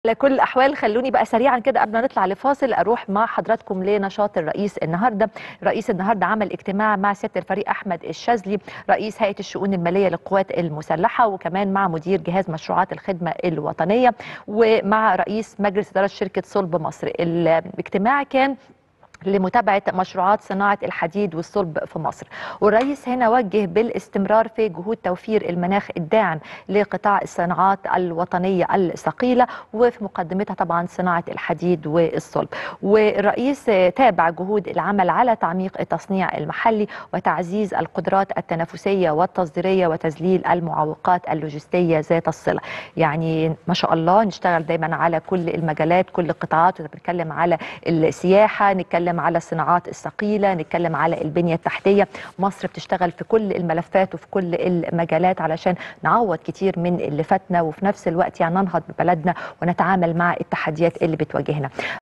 على كل الاحوال خلوني بقى سريعا كده قبل ما نطلع لفاصل اروح مع حضراتكم لنشاط الرئيس النهارده الرئيس النهارده عمل اجتماع مع سياده الفريق احمد الشاذلي رئيس هيئه الشؤون الماليه للقوات المسلحه وكمان مع مدير جهاز مشروعات الخدمه الوطنيه ومع رئيس مجلس اداره شركه صلب مصر الاجتماع كان لمتابعة مشروعات صناعة الحديد والصلب في مصر والرئيس هنا وجه بالاستمرار في جهود توفير المناخ الداعم لقطاع الصناعات الوطنية الثقيلة وفي مقدمتها طبعا صناعة الحديد والصلب والرئيس تابع جهود العمل على تعميق التصنيع المحلي وتعزيز القدرات التنافسية والتصديرية وتذليل المعوقات اللوجستية ذات الصلة يعني ما شاء الله نشتغل دايما على كل المجالات كل القطاعات بنتكلم على السياحة نتكلم نتكلم على الصناعات الثقيله نتكلم على البنيه التحتيه مصر بتشتغل في كل الملفات وفي كل المجالات علشان نعوض كتير من اللي فاتنا وفي نفس الوقت يعني ننهض ببلدنا ونتعامل مع التحديات اللي بتواجهنا